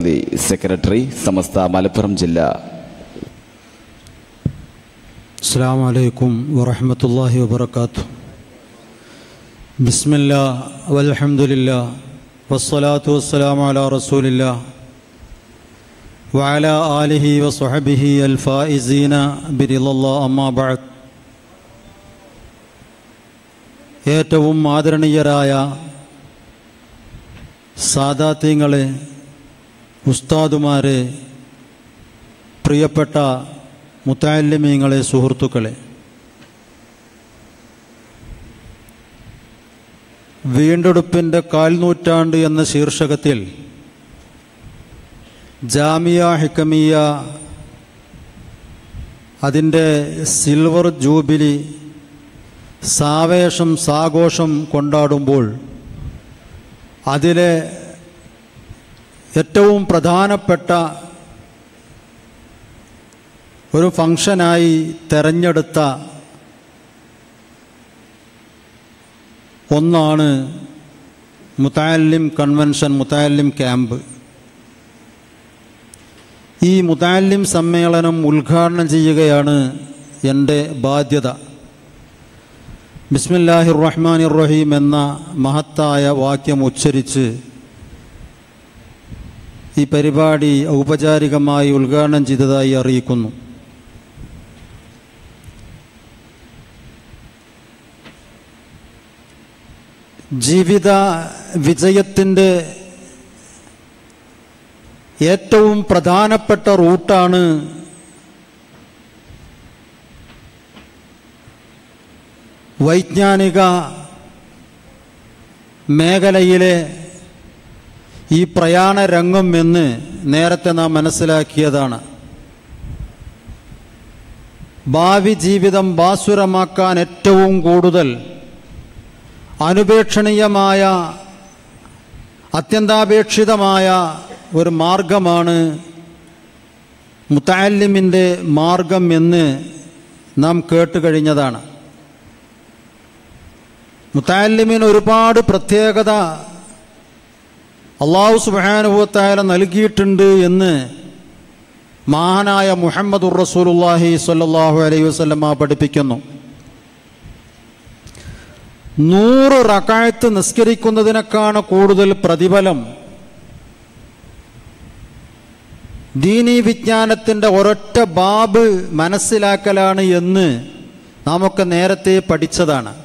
the secretary സമസ്ത മലപ്പുറം ജില്ല السلام عليكم ورحمة الله وبركاته بسم الله والحمد لله والصلاة والسلام على رسول الله وعلى آله وصحبه الفائزين برضا الله أما بعد ഏറ്റവും ആദരണീയരായ സാദാത്യങ്ങളെ ഉസ്താദുമാരെ പ്രിയപ്പെട്ട മുത്താലിമീങ്ങളെ സുഹൃത്തുക്കളെ വീണ്ടെടുപ്പിൻ്റെ കാൽനൂറ്റാണ്ട് എന്ന ശീർഷകത്തിൽ ജാമിയ ഹിക്കമിയ അതിൻ്റെ സിൽവർ ജൂബിലി സാവേശം സാഘോഷം കൊണ്ടാടുമ്പോൾ അതിലെ ഏറ്റവും പ്രധാനപ്പെട്ട ഒരു ഫംഗ്ഷനായി തെരഞ്ഞെടുത്ത ഒന്നാണ് മുത്താലിം കൺവെൻഷൻ മുത്താലിം ക്യാമ്പ് ഈ മുത്താലിം സമ്മേളനം ഉദ്ഘാടനം ചെയ്യുകയാണ് എൻ്റെ ബാധ്യത ബിസ്മില്ലാഹിർ റഹ്മാനിർ റഹീം എന്ന മഹത്തായ വാക്യം ഉച്ചരിച്ച് ഈ പരിപാടി ഔപചാരികമായി ഉദ്ഘാടനം ചെയ്തതായി അറിയിക്കുന്നു ജീവിത വിജയത്തിൻ്റെ ഏറ്റവും പ്രധാനപ്പെട്ട റൂട്ടാണ് വൈജ്ഞാനിക മേഖലയിലെ ഈ പ്രയാണ രംഗം എന്ന് നേരത്തെ നാം മനസ്സിലാക്കിയതാണ് ഭാവി ജീവിതം ബാസുരമാക്കാൻ ഏറ്റവും കൂടുതൽ അനുപേക്ഷണീയമായ അത്യന്താപേക്ഷിതമായ ഒരു മാർഗമാണ് മുത്താലിമിൻ്റെ മാർഗം എന്ന് നാം കേട്ട് കഴിഞ്ഞതാണ് മുത്താലിമിന് ഒരുപാട് പ്രത്യേകത അള്ളാഹു സുബാനുഭവത്തായ നൽകിയിട്ടുണ്ട് എന്ന് മഹാനായ മുഹമ്മദുർ റസൂലുല്ലാഹി സ്വല്ലല്ലാഹു അലൈഹി വസല്ലമ പഠിപ്പിക്കുന്നു നൂറ് റക്കായത്ത് നിസ്കരിക്കുന്നതിനേക്കാണ് കൂടുതൽ പ്രതിഫലം ദീനീ വിജ്ഞാനത്തിൻ്റെ ഒരൊറ്റ ബാബ് മനസ്സിലാക്കലാണ് എന്ന് നമുക്ക് നേരത്തെ പഠിച്ചതാണ്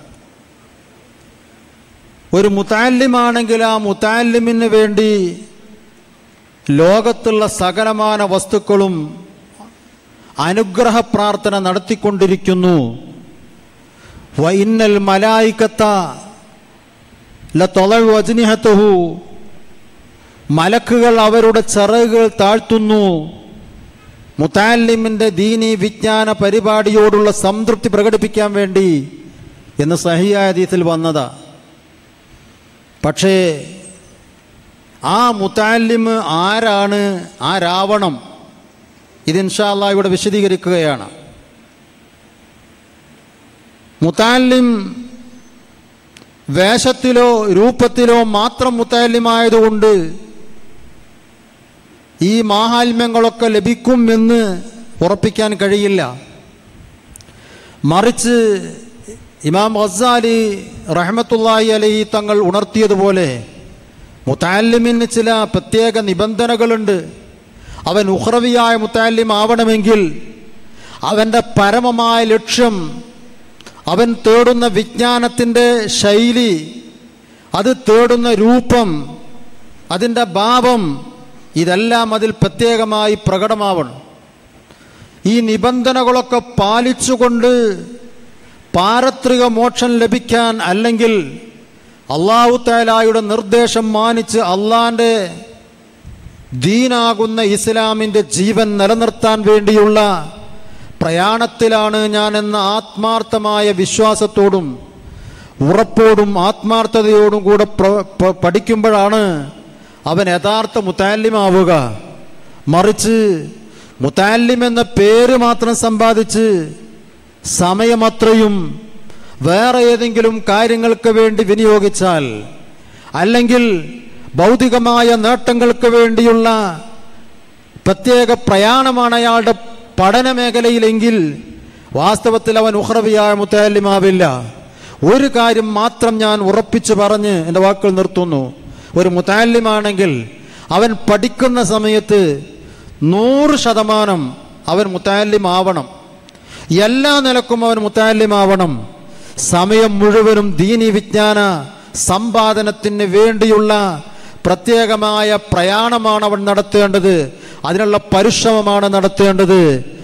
ഒരു മുത്താലിമാണെങ്കിൽ ആ മുത്താലിമിന് വേണ്ടി ലോകത്തുള്ള സകലമാന വസ്തുക്കളും അനുഗ്രഹ പ്രാർത്ഥന നടത്തിക്കൊണ്ടിരിക്കുന്നു വൈന്നൽ മലായിക്കത്ത ലതൊളവ് അജ്നിഹത്തുഹു മലക്കുകൾ അവരുടെ ചിറകുകൾ താഴ്ത്തുന്നു മുത്താലിമിൻ്റെ ദീനി വിജ്ഞാന പരിപാടിയോടുള്ള സംതൃപ്തി പ്രകടിപ്പിക്കാൻ വേണ്ടി എന്ന് സഹിയാദീത്തിൽ വന്നതാ പക്ഷേ ആ മുത്താലിമ് ആരാണ് ആ രാവണം ഇത് ഇൻഷാല്ല ഇവിടെ വിശദീകരിക്കുകയാണ് മുത്താലിം വേഷത്തിലോ രൂപത്തിലോ മാത്രം മുത്താലിമായതുകൊണ്ട് ഈ മാഹാത്മ്യങ്ങളൊക്കെ ലഭിക്കുമെന്ന് ഉറപ്പിക്കാൻ കഴിയില്ല മറിച്ച് ഇമാം ഗസാലി റഹമത്തുല്ലാഹി അലഹി തങ്ങൾ ഉണർത്തിയതുപോലെ മുത്താലിമിന് ചില പ്രത്യേക നിബന്ധനകളുണ്ട് അവൻ ഉഹ്രവിയായ മുത്താലിം ആവണമെങ്കിൽ അവൻ്റെ പരമമായ ലക്ഷ്യം അവൻ തേടുന്ന വിജ്ഞാനത്തിൻ്റെ ശൈലി അത് തേടുന്ന രൂപം അതിൻ്റെ ഭാവം ഇതെല്ലാം അതിൽ പ്രത്യേകമായി പ്രകടമാവണം ഈ നിബന്ധനകളൊക്കെ പാലിച്ചുകൊണ്ട് പാരത്രിക മോക്ഷം ലഭിക്കാൻ അല്ലെങ്കിൽ അള്ളാഹു താലായുടെ നിർദ്ദേശം മാനിച്ച് അള്ളാൻ്റെ ദീനാകുന്ന ഇസ്ലാമിൻ്റെ ജീവൻ നിലനിർത്താൻ വേണ്ടിയുള്ള പ്രയാണത്തിലാണ് ഞാൻ എന്ന ആത്മാർത്ഥമായ വിശ്വാസത്തോടും ഉറപ്പോടും ആത്മാർത്ഥതയോടും കൂടെ പ്ര- പ- പഠിക്കുമ്പോഴാണ് അവൻ യഥാർത്ഥ മുത്താലിമാവുക മറിച്ച് മുത്താലിം എന്ന പേര് മാത്രം സമ്പാദിച്ച് സമയമത്രയും വേറെ ഏതെങ്കിലും കാര്യങ്ങൾക്ക് വേണ്ടി വിനിയോഗിച്ചാൽ അല്ലെങ്കിൽ ഭൗതികമായ നേട്ടങ്ങൾക്ക് വേണ്ടിയുള്ള പ്രത്യേക പ്രയാണമാണ് അയാളുടെ പഠന മേഖലയിലെങ്കിൽ വാസ്തവത്തിൽ അവൻ ഉഹ്റവിയായ മുത്തല്ലിമാവില്ല ഒരു കാര്യം മാത്രം ഞാൻ ഉറപ്പിച്ചു പറഞ്ഞ് എൻ്റെ വാക്കുകൾ നിർത്തുന്നു ഒരു മുത്താലിമാണെങ്കിൽ അവൻ പഠിക്കുന്ന സമയത്ത് നൂറ് ശതമാനം അവൻ മുത്താലിമാവണം എല്ലാ നിലക്കും അവൻ മുത്താലിമാവണം സമയം മുഴുവനും ദീനി വിജ്ഞാന സമ്പാദനത്തിന് വേണ്ടിയുള്ള പ്രത്യേകമായ പ്രയാണമാണ് അവൻ നടത്തേണ്ടത് അതിനുള്ള പരിശ്രമമാണ് നടത്തേണ്ടത്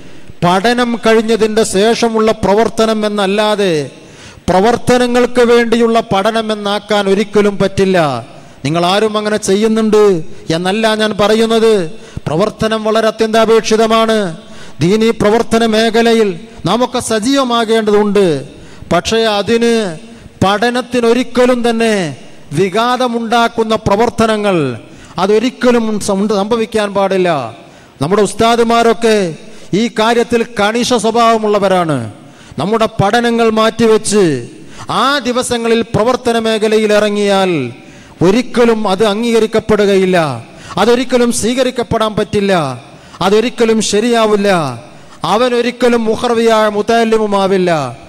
പഠനം കഴിഞ്ഞതിൻ്റെ ശേഷമുള്ള പ്രവർത്തനം എന്നല്ലാതെ പ്രവർത്തനങ്ങൾക്ക് വേണ്ടിയുള്ള പഠനം എന്നാക്കാൻ ഒരിക്കലും പറ്റില്ല നിങ്ങൾ ആരും അങ്ങനെ ചെയ്യുന്നുണ്ട് എന്നല്ല ഞാൻ പറയുന്നത് പ്രവർത്തനം വളരെ അത്യന്താപേക്ഷിതമാണ് ദീനി പ്രവർത്തന മേഖലയിൽ നമുക്ക് സജീവമാകേണ്ടതുണ്ട് പക്ഷേ അതിന് പഠനത്തിനൊരിക്കലും തന്നെ വിഘാതമുണ്ടാക്കുന്ന പ്രവർത്തനങ്ങൾ അതൊരിക്കലും സം- സംഭവിക്കാൻ പാടില്ല നമ്മുടെ ഉസ്താദുമാരൊക്കെ ഈ കാര്യത്തിൽ കണിശ സ്വഭാവമുള്ളവരാണ് നമ്മുടെ പഠനങ്ങൾ മാറ്റിവെച്ച് ആ ദിവസങ്ങളിൽ പ്രവർത്തന മേഖലയിൽ ഇറങ്ങിയാൽ ഒരിക്കലും അത് അംഗീകരിക്കപ്പെടുകയില്ല അതൊരിക്കലും സ്വീകരിക്കപ്പെടാൻ പറ്റില്ല അതൊരിക്കലും ശരിയാവില്ല അവനൊരിക്കലും മുഹർവിയായ മുത്താലിമുമാവില്ല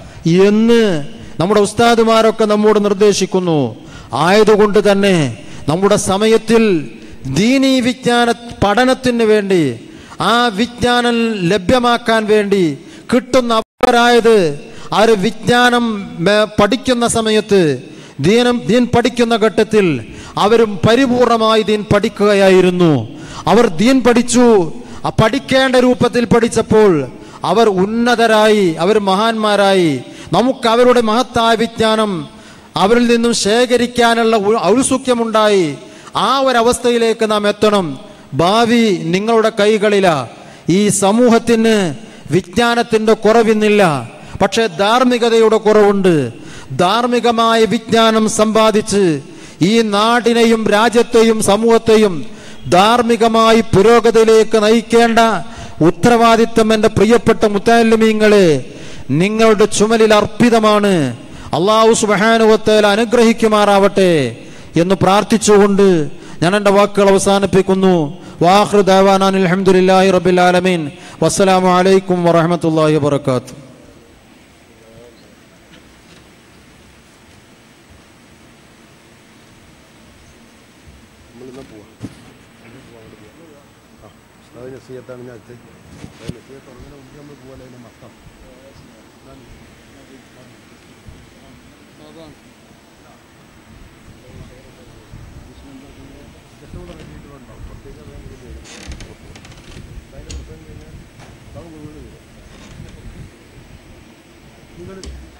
എന്ന് നമ്മുടെ ഉസ്താദുമാരൊക്കെ നമ്മോട് നിർദ്ദേശിക്കുന്നു ആയതുകൊണ്ട് തന്നെ നമ്മുടെ സമയത്തിൽ ദീനീ വിജ്ഞാന പഠനത്തിന് വേണ്ടി ആ വിജ്ഞാനം ലഭ്യമാക്കാൻ വേണ്ടി കിട്ടുന്ന അവരായത് ആ ഒരു വിജ്ഞാനം മേ- പഠിക്കുന്ന സമയത്ത് ദീനം ദീൻ പഠിക്കുന്ന ഘട്ടത്തിൽ അവരും പരിപൂർണമായി ദീൻ പഠിക്കുകയായിരുന്നു അവർ ദീൻ പഠിച്ചു ആ പഠിക്കേണ്ട രൂപത്തിൽ പഠിച്ചപ്പോൾ അവർ ഉന്നതരായി അവർ മഹാന്മാരായി നമുക്ക് അവരുടെ മഹത്തായ വിജ്ഞാനം അവരിൽ നിന്നും ശേഖരിക്കാനുള്ള ഉ- ഔത്സുക്യമുണ്ടായി ആ ഒരവസ്ഥയിലേക്ക് നാം എത്തണം ഭാവി നിങ്ങളുടെ കൈകളിലാ ഈ സമൂഹത്തിന് വിജ്ഞാനത്തിൻ്റെ കുറവിന്നില്ല പക്ഷേ ധാർമ്മികതയുടെ കുറവുണ്ട് ധാർമ്മികമായ വിജ്ഞാനം സമ്പാദിച്ച് ഈ നാടിനെയും രാജ്യത്തെയും സമൂഹത്തെയും ധാർമ്മികമായി പുരോഗതിയിലേക്ക് നയിക്കേണ്ട ഉത്തരവാദിത്വം എൻ്റെ പ്രിയപ്പെട്ട മുത്താലിമീങ്ങളെ നിങ്ങളുടെ ചുമലിൽ അർപ്പിതമാണ് അള്ളാഹു സുബാനുവത്തേൽ അനുഗ്രഹിക്കുമാറാവട്ടെ എന്ന് പ്രാർത്ഥിച്ചുകൊണ്ട് ഞാൻ എൻ്റെ വാക്കുകൾ അവസാനിപ്പിക്കുന്നു വാഹൃ ദേവാനാൻ അലഹമുല്ലാഹി റബിൽ ആലമീൻ വസ്സലാമു അലൈക്കും വറഹമത്തല്ലാഹി വാത്തു നമ്മളിന്ന് പോവാം ആ അത് നസീയത്താണ് ഞാൻ എത്തി അത് നസീയത്ത് അങ്ങനെ മുമ്പ് നമ്മൾ പോലെ അതിൻ്റെ മൊത്തം നിങ്ങൾ